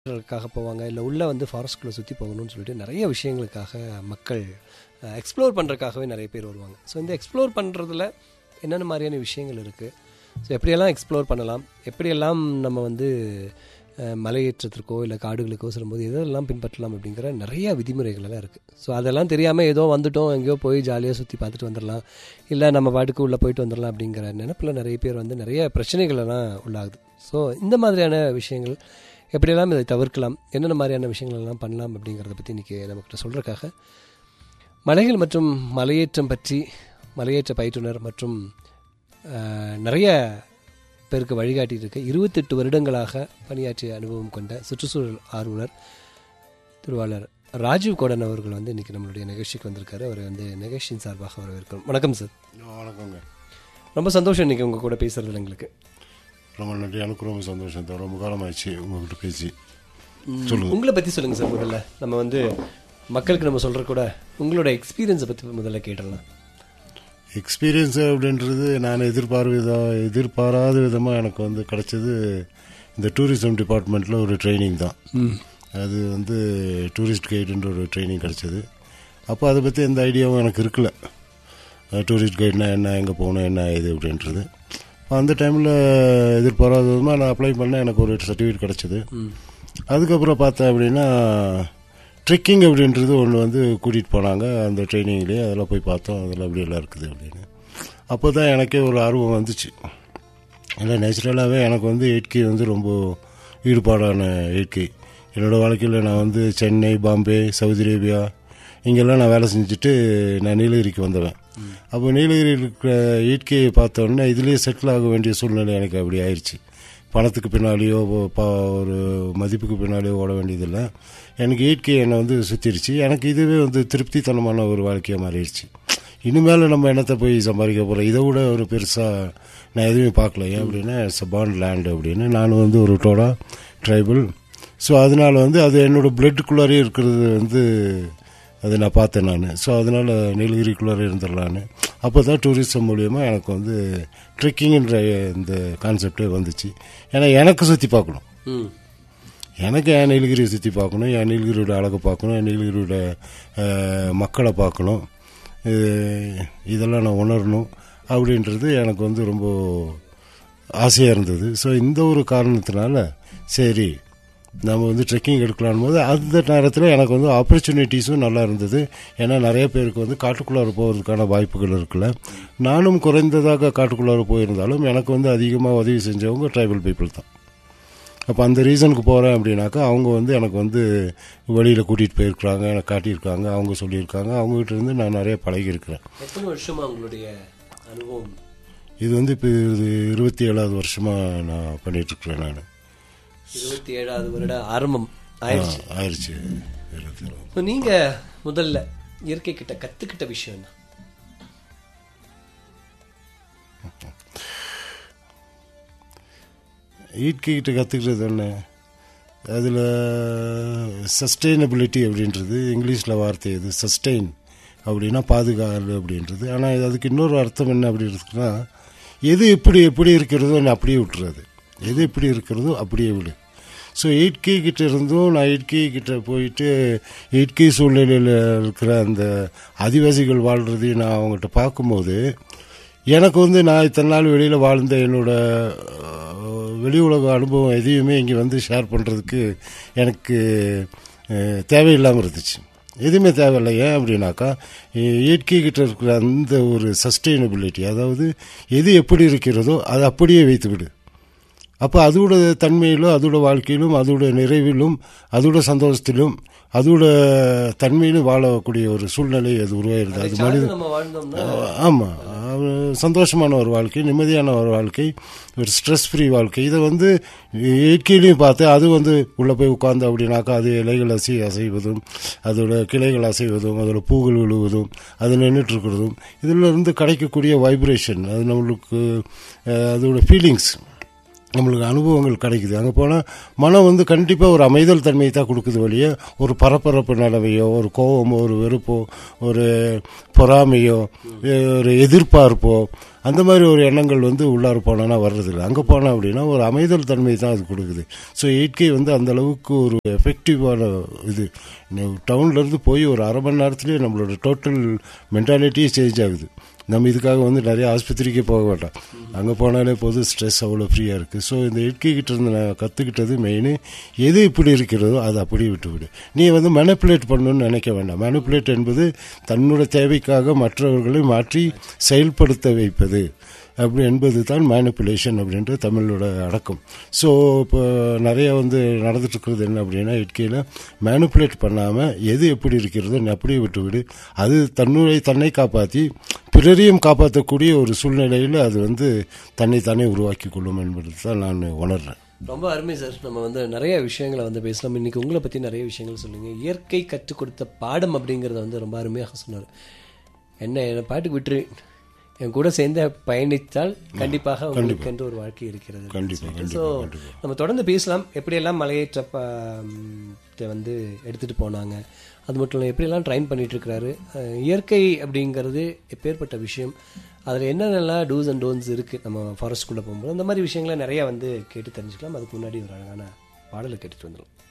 க்காக போவாங்க இல்லை உள்ளே வந்து ஃபாரஸ்ட்குள்ளே சுற்றி போகணும்னு சொல்லிட்டு நிறைய விஷயங்களுக்காக மக்கள் எக்ஸ்ப்ளோர் பண்ணுறதுக்காகவே நிறைய பேர் வருவாங்க ஸோ இந்த எக்ஸ்ப்ளோர் பண்ணுறதுல என்னென்ன மாதிரியான விஷயங்கள் இருக்குது ஸோ எப்படியெல்லாம் எக்ஸ்ப்ளோர் பண்ணலாம் எப்படியெல்லாம் நம்ம வந்து அஹ், மலையேற்றத்திற்கோ இல்லை காடுகளுக்கோ செல்லும்போது எதெல்லாம் பின்பற்றலாம் அப்படிங்கிற நிறைய விதிமுறைகள் எல்லாம் இருக்குது ஸோ அதெல்லாம் தெரியாமல் ஏதோ வந்துட்டோம் எங்கேயோ போய் ஜாலியாக சுற்றி பார்த்துட்டு வந்துடலாம் இல்லை நம்ம பாட்டுக்கு உள்ளே போயிட்டு வந்துடலாம் அப்படிங்கிற நினப்பில் நிறைய பேர் வந்து நிறைய பிரச்சனைகள் எல்லாம் உள்ளாகுது ஸோ இந்த மாதிரியான விஷயங்கள் எப்படியெல்லாம் இதை தவிர்க்கலாம் என்னென்ன மாதிரியான விஷயங்கள் எல்லாம் பண்ணலாம் அப்படிங்கிறத பற்றி இன்றைக்கி நம்மக்கிட்ட சொல்கிறக்காக மலைகள் மற்றும் மலையேற்றம் பற்றி மலையேற்ற பயிற்றுனர் மற்றும் அஹ், நிறைய பேருக்கு வழிகாட்டிட்டு இருக்க இருபத்தெட்டு வருடங்களாக பணியாற்றிய அனுபவம் கொண்ட சுற்றுச்சூழல் ஆர்வலர் திருவாளர் ராஜீவ் கோடன் அவர்கள் வந்து இன்றைக்கி நம்மளுடைய நிகழ்ச்சிக்கு வந்திருக்காரு அவர் வந்து நிகழ்ச்சியின் சார்பாக வரவேற்கிறோம் வணக்கம் சார் வணக்கங்க ரொம்ப சந்தோஷம் இன்றைக்கி உங்கள் கூட பேசுகிறதுல எங்களுக்கு ரொம்ப நன்றி எனக்கு ரொம்ப சந்தோஷம் தான் ரொம்ப காலம் ஆயிடுச்சு உங்ககிட்ட பேசி சொல்லுங்க உங்களை பற்றி சொல்லுங்கள் சார் முதல்ல நம்ம வந்து மக்களுக்கு நம்ம சொல்கிற கூட உங்களோட எக்ஸ்பீரியன்ஸை பற்றி முதல்ல கேட்டுடலாம் எக்ஸ்பீரியன்ஸ் அப்படின்றது நான் எதிர்பார்வித எதிர்பாராத விதமாக எனக்கு வந்து கிடைச்சது இந்த டூரிசம் டிபார்ட்மெண்ட்டில் ஒரு ட்ரைனிங் தான் அது வந்து டூரிஸ்ட் கைடுன்ற ஒரு ட்ரைனிங் கிடைச்சது அப்போ அதை பற்றி எந்த ஐடியாவும் எனக்கு இருக்கல டூரிஸ்ட் கைட்னா என்ன எங்கே போகணும் என்ன இது அப்படின்றது அப்ப அந்த டைமில் எதிர்பாராத விதமாக நான் அப்ளை பண்ணேன் எனக்கு ஒரு சர்டிஃபிகேட் கிடச்சிது அதுக்கப்புறம் பார்த்தேன் அப்படின்னா ட்ரெக்கிங் அப்படின்றது ஒன்று வந்து கூட்டிகிட்டு போனாங்க அந்த ட்ரைனிங்லேயே அதெல்லாம் போய் பார்த்தோம் அதெல்லாம் அப்படி எல்லாம் இருக்குது அப்படின்னு அப்போ தான் எனக்கே ஒரு ஆர்வம் வந்துச்சு இல்லை நேச்சுரலாகவே எனக்கு வந்து இயற்கை வந்து ரொம்ப ஈடுபாடான இயற்கை என்னோடய வாழ்க்கையில் நான் வந்து சென்னை பாம்பே சவுதி அரேபியா இங்கெல்லாம் நான் வேலை செஞ்சுட்டு நான் நீலகிரிக்கு வந்தவன் அப்போ நீலகிரி இருக்கிற இயற்கையை பார்த்த உடனே இதுலேயே செட்டில் ஆக வேண்டிய சூழ்நிலை எனக்கு அப்படி ஆயிடுச்சு பணத்துக்கு பின்னாலேயோ ப- ஒரு மதிப்புக்கு பின்னாலேயோ ஓட வேண்டியதில்லை எனக்கு இயற்கை என்னை வந்து சுற்றிருச்சு எனக்கு இதுவே வந்து திருப்தித்தனமான ஒரு வாழ்க்கையாக மாறிடுச்சு இனிமேல் நம்ம என்னத்தை போய் சம்பாதிக்க போகிறோம் இதை விட ஒரு பெருசாக நான் எதுவுமே பார்க்கல ஏன் அப்படின்னா இட்ஸ் பாண்ட் லேண்ட் அப்படின்னு நான் வந்து ஒரு டோடா ட்ரைபல் ஸோ அதனால வந்து அது என்னோட பிளட்டுக்குள்ளாரே இருக்கிறது வந்து அதை நான் பார்த்தேன் நான் ஸோ அதனால் நீலகிரிக்குள்ளாரே இருந்துடலான்னு அப்போ தான் டூரிசம் மூலியமாக எனக்கு வந்து ட்ரெக்கிங்ன்ற இந்த கான்செப்டே வந்துச்சு ஏன்னா எனக்கு சுற்றி பார்க்கணும் ம் எனக்கு என் நீலகிரியை சுற்றி பார்க்கணும் என் நீலகிரியோட அழகை பார்க்கணும் என் நீலகிரியோட அஹ், மக்களை பார்க்கணும் இது- இதெல்லாம் நான் உணரணும் அப்படின்றது எனக்கு வந்து ரொம்ப ஆசையாக இருந்தது ஸோ இந்த ஒரு காரணத்தினால சரி நம்ம வந்து ட்ரெக்கிங் எடுக்கலான் போது அந்த நேரத்தில் எனக்கு வந்து ஆப்பர்ச்சுனிட்டிஸும் நல்லா இருந்தது ஏன்னா நிறைய பேருக்கு வந்து காட்டுக்குள்ளார போகிறதுக்கான வாய்ப்புகள் இருக்குல்ல நானும் குறைந்ததாக காட்டுக்குள்ளார போயிருந்தாலும் எனக்கு வந்து அதிகமாக உதவி செஞ்சவங்க ட்ரைபல் பீப்புள் தான் அப்போ அந்த ரீசனுக்கு போகிறேன் அப்படின்னாக்கா அவங்க வந்து எனக்கு வந்து வெளியில் கூட்டிகிட்டு போயிருக்கிறாங்க எனக்கு காட்டியிருக்காங்க அவங்க சொல்லியிருக்காங்க அவங்ககிட்ட இருந்து நான் நிறைய பழகியிருக்கிறேன் எத்தனை வருஷமா உங்களுடைய அனுபவம் இது வந்து இப்போ இது இருபத்தி ஏழாவது வருஷமாக நான் பண்ணிகிட்ருக்கிறேன் நான் இருபத்தி ஏழாவது வருட ஆரம்பம் ஆயிடுச்சு ஆயிடுச்சு இருபத்தி ஏழு இப்போ நீங்க முதல்ல இயற்கை கிட்ட கத்துக்கிட்ட விஷயம் என்ன ஈட்கிட்ட கற்றுக்கிறது என்ன அதில் சஸ்டெயினபிலிட்டி அப்படின்றது இங்கிலீஷில் வார்த்தை இது சஸ்டெயின் அப்படின்னா பாதுகாப்பு அப்படின்றது ஆனால் அதுக்கு இன்னொரு அர்த்தம் என்ன அப்படி இருக்குன்னா எது எப்படி எப்படி இருக்கிறதோ நான் அப்படியே விட்டுறது எது எப்படி இருக்கிறதோ அப்படியே விடு ஸோ எயிட் கே கிட்ட இருந்தும் நான் எயிட் கே கிட்ட போயிட்டு எயிட் கே சூழ்நிலையில் இருக்கிற அந்த ஆதிவாசிகள் வாழ்றதையும் நான் அவங்ககிட்ட பார்க்கும்போது எனக்கு வந்து நான் இத்தனை நாள் வெளியில் வாழ்ந்த என்னோட அஹ், வெளி உலக அனுபவம் எதையுமே இங்கே வந்து ஷேர் பண்ணுறதுக்கு எனக்கு அஹ், தேவையில்லாமல் இருந்துச்சு எதுவுமே தேவையில்லை ஏன் அப்படின்னாக்கா இ- இயற்கை கிட்ட இருக்கிற அந்த ஒரு சஸ்டெயினபிலிட்டி அதாவது எது எப்படி இருக்கிறதோ அதை அப்படியே வைத்து விடு அப்போ அதோட தன்மையிலும் அதோட வாழ்க்கையிலும் அதோட நிறைவிலும் அதோட சந்தோஷத்திலும் அதோட தன்மையிலும் வாழக்கூடிய ஒரு சூழ்நிலை அது உருவாயிருது அது மனித சார்ந்து நம்ம வாழ்ந்தோம்னா ஆமாம் சந்தோஷமான ஒரு வாழ்க்கை நிம்மதியான ஒரு வாழ்க்கை ஒரு ஸ்ட்ரெஸ் ஃப்ரீ வாழ்க்கை இதை வந்து இயற்கையிலையும் பார்த்து அது வந்து உள்ளே போய் உட்காந்து அப்படின்னாக்கா அது இலைகள் அசை அசைவதும் அதோட கிளைகள் அசைவதும் அதோட பூக்கள் விழுவதும் அது நின்றுட்டு இருக்கிறதும் இதில் இருந்து கிடைக்கக்கூடிய வைப்ரேஷன் அது நம்மளுக்கு அஹ், அதோட ஃபீலிங்ஸ் நம்மளுக்கு அனுபவங்கள் கிடைக்குது அங்கே போனால் மனம் வந்து கண்டிப்பாக ஒரு அமைதல் தன்மையை தான் கொடுக்குது வழியே ஒரு பரபரப்பு நிலவையோ ஒரு கோபமோ ஒரு வெறுப்போ ஒரு பொறாமையோ ஒரு எதிர்பார்ப்போ அந்த மாதிரி ஒரு எண்ணங்கள் வந்து உள்ளார போனோன்னா வர்றதில்லை அங்கே போனோம் அப்படின்னா ஒரு அமைதல் தன்மை தான் அது கொடுக்குது ஸோ எயிட் கே வந்து அந்த அளவுக்கு ஒரு எஃபெக்டிவான இது டவுன்லேருந்து போய் ஒரு அரை மணி நேரத்துலேயே நம்மளோட டோட்டல் மென்டாலிட்டியே சேஞ்ச் ஆகுது நம்ம இதுக்காக வந்து நிறைய ஆஸ்பத்திரிக்கே போக வேண்டாம் அங்கே போனாலே போதும் ஸ்ட்ரெஸ் அவ்வளோ ஃப்ரீயாக இருக்குது ஸோ இந்த இட்கி கிட்ட இருந்து நான் கற்றுக்கிட்டது மெயின் எது இப்படி இருக்கிறதோ அதை அப்படியே விட்டு விடு நீ வந்து மேனிப்புலேட் பண்ணணும்னு நினைக்க வேண்டாம் மேனிப்புலேட் என்பது தன்னோட தேவைக்காக மற்றவர்களை மாற்றி செயல்படுத்த வைப்பது அப்படி என்பது தான் மேனிப்புலேஷன் அப்படின்ற தமிழோட அடக்கம் ஸோ இப்போ நிறைய வந்து நடந்துட்டு இருக்கிறது என்ன அப்படின்னா இட்கையில் மேனிப்புலேட் பண்ணாமல் எது எப்படி இருக்கிறதோ நீ அப்படியே விட்டு விடு அது தன்னுடைய தன்னை காப்பாற்றி பிறரையும் காப்பாற்றக்கூடிய ஒரு சூழ்நிலையில் அது வந்து தன்னை தானே உருவாக்கி கொள்ளும் என்பது தான் நான் உணர்றேன் ரொம்ப அருமை சார் நம்ம வந்து நிறைய விஷயங்களை வந்து பேசலாம் இன்னைக்கு உங்களை பற்றி நிறைய விஷயங்கள் சொல்லுங்க இயற்கை கற்றுக் கொடுத்த பாடம் அப்படிங்கிறத வந்து ரொம்ப அருமையாக சொன்னார் என்ன என்னை பாட்டுக்கு விட்டுரு என் கூட சேர்ந்து பயணித்தால் கண்டிப்பாக உங்களுக்கு என்று ஒரு வாழ்க்கை இருக்கிறது கண்டிப்பாக ஸோ நம்ம தொடர்ந்து பேசலாம் எப்படியெல்லாம் மலையேற்ற ப- ம், த்தை வந்து எடுத்துகிட்டு போனாங்க அது மட்டும் இல்லை எப்படியெல்லாம் ட்ரைன் பண்ணிட்டு இருக்கிறாரு அஹ், இயற்கை அப்படிங்கிறது எப்பேற்பட்ட விஷயம் அதில் என்னென்னலாம் டூஸ் அண்ட் டோன்ஸ் இருக்குது நம்ம ஃபாரஸ்ட்குள்ளே போகும்போது அந்த மாதிரி விஷயங்களை நிறைய வந்து கேட்டு தெரிஞ்சுக்கலாம் அதுக்கு முன்னாடி ஒரு அழகான பாடலை கேட்டுட்டு வந்துடும்